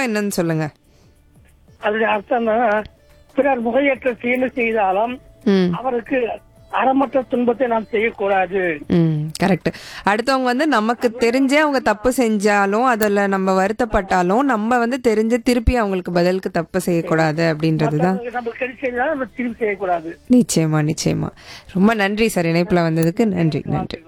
என்னன்னு சொல்லுங்க அதோட அர்த்தம் பிறர் முகையற்ற தீங்கு செய்தாலும் ம் அவருக்கு அறமற்ற துன்பத்தை நாம் செய்யக்கூடாது ம் கரெக்ட் அடுத்தவங்க வந்து நமக்கு தெரிஞ்சே அவங்க தப்பு செஞ்சாலும் அதில் நம்ம வருத்தப்பட்டாலும் நம்ம வந்து தெரிஞ்ச திருப்பி அவங்களுக்கு பதிலுக்கு தப்பு செய்யக்கூடாது அப்படின்றது தான் நம்ம கிடைச்சதுனால நம்ம திரும்பி செய்யக்கூடாது நிச்சயமா நிச்சயமா ரொம்ப நன்றி சார் இணைப்பில் வந்ததுக்கு நன்றி நன்றி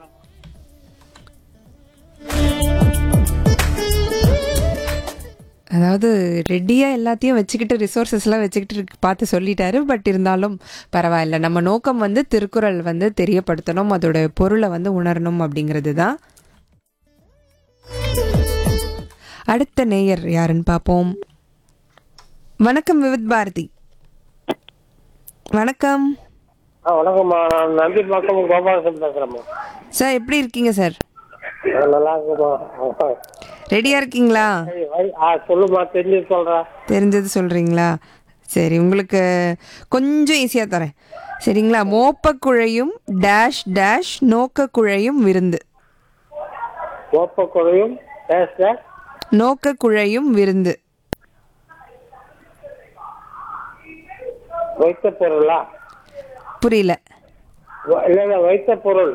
அதாவது ரெடியாக எல்லாத்தையும் வச்சுக்கிட்டு ரிசோர்ஸஸ்லாம் வச்சுக்கிட்டு இருக்கு- பார்த்து சொல்லிட்டாரு பட் இருந்தாலும் பரவாயில்ல நம்ம நோக்கம் வந்து திருக்குறள் வந்து தெரியப்படுத்தணும் அதோட பொருளை வந்து உணரணும் அப்படிங்கிறது தான் அடுத்த நேயர் யாருன்னு பார்ப்போம் வணக்கம் விவித் பாரதி வணக்கம் வணக்கம்மா நான் நம்பி பக்கம் கோபாலசன் பேசுறேம்மா சார் எப்படி இருக்கீங்க சார் நல்லா இருக்குமா ரெடியா இருக்கீங்களா ஆ சொல்லுமா தெரிஞ்சு சொல்றேன் தெரிஞ்சது சொல்றீங்களா சரி உங்களுக்கு கொஞ்சம் ஈஸியா தரேன் சரிங்களா மோப்பக்குழையும் டேஷ் டேஷ் நோக்கக்குழையும் விருந்து கோப்பக்குறையும் பேச நோக்கக்குழையும் விருந்து வைத்த பொருளா புரியல வ- இல்ல இல்ல வைத்த பொருள்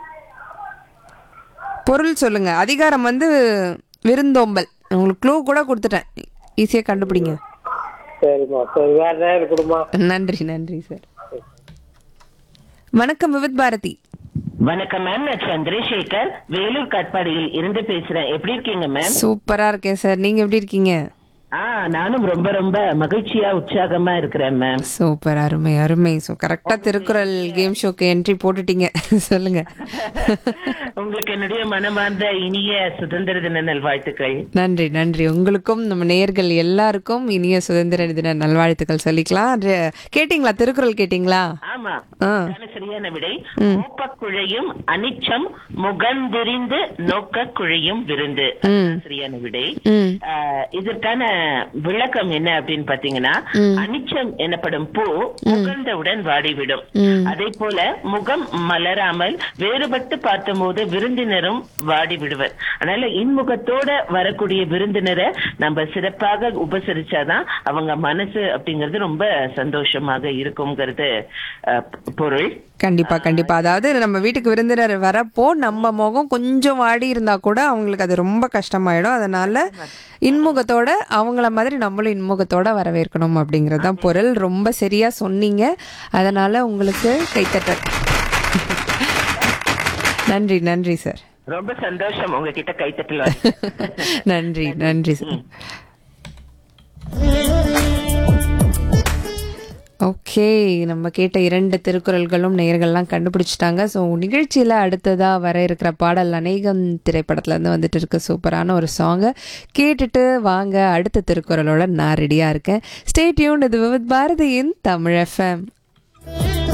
பொருள் சொல்லுங்க அதிகாரம் வந்து விருந்தோம்பல் உங்களுக்கு க்ளூ கூட கொடுத்துட்டேன் ஈஸியா கண்டுபிடிங்க சரிம்மா சரி வேற நேரம் கொடுமா நன்றி நன்றி சார் வணக்கம் விவித் பாரதி வணக்கம் மேம் நான் சந்திரசேகர் வேலூர் காட்பாடியில் இருந்து பேசுறேன் எப்படி இருக்கீங்க மேம் சூப்பரா இருக்கேன் சார் நீங்க எப்படி இருக்கீங்க ஆ நானும் ரொம்ப ரொம்ப மகிழ்ச்சியா உற்சாகமா இருக்கிறேன் மேம் சூப்பர் அருமை அருமை ஸோ கரெக்டாக திருக்குறள் கேம் ஷோக்கு என்ட்ரி போட்டுட்டீங்க சொல்லுங்க உங்களுக்கு என்னுடைய மனமார்ந்த இனிய சுதந்திர தின நல்வாழ்த்துக்கள் நன்றி நன்றி உங்களுக்கும் நம்ம நேயர்கள் எல்லாருக்கும் இனிய சுதந்திர தின நல்வாழ்த்துக்கள் சொல்லிக்கலாம் ரெ- கேட்டிங்களா திருக்குறள் கேட்டிங்களா ஆமா ஆ. அதுதான சரியான விடை மோப்பக்குழையும் அனிச்சம் முகந்திரிந்து நோக்க குழையும் விருந்து அதுதான் சரியான விடை ம் ஆ, இதற்கான விளக்கம் என்ன அப்படின்னு பாத்தீங்கன்னா அனிச்சம் எனப்படும் பூ முகந்தவுடன் வாடிவிடும் அதே போல முகம் மலராமல் வேறுபட்டு பார்த்தபோது விருந்தினரும் வாடி விடுவர் அதனால இன்முகத்தோட வரக்கூடிய விருந்தினரை நம்ம சிறப்பாக உபசரிச்சாதான் அவங்க மனசு அப்படிங்கிறது ரொம்ப சந்தோஷமாக இருக்குங்கிறது அஹ், பொருள் கண்டிப்பா கண்டிப்பா அதாவது நம்ம வீட்டுக்கு விருந்தினர் வரப்போ நம்ம முகம் கொஞ்சம் வாடி இருந்தா கூட அவங்களுக்கு அது ரொம்ப கஷ்டமாயிடும் அதனால இன்முகத்தோட அவங்கள மாதிரி நம்மளும் இன்முகத்தோட வரவேற்கணும் அப்படிங்கிறது தான் பொருள் ரொம்ப சரியா சொன்னீங்க அதனால உங்களுக்கு கைத்தட்டல் நன்றி நன்றி சார் ரொம்ப சந்தோஷம் உங்ககிட்ட கைத்தட்டல் வாங்கி. நன்றி நன்றி சார் ஓகே நம்ம கேட்ட இரண்டு திருக்குறள்களும் நேயர்கள்லாம் கண்டுபிடிச்சிட்டாங்க ஸோ நிகழ்ச்சியில் அடுத்ததாக வர இருக்கிற பாடல் அநேகம் திரைப்படத்துலேருந்து வந்துட்டு இருக்க சூப்பரான ஒரு சாங்கை கேட்டுட்டு வாங்க அடுத்த திருக்குறளோட நான் ரெடியாக இருக்கேன் ஸ்டே டியூன் இது விவித் பாரதியின் தமிழ் எஃப்எம்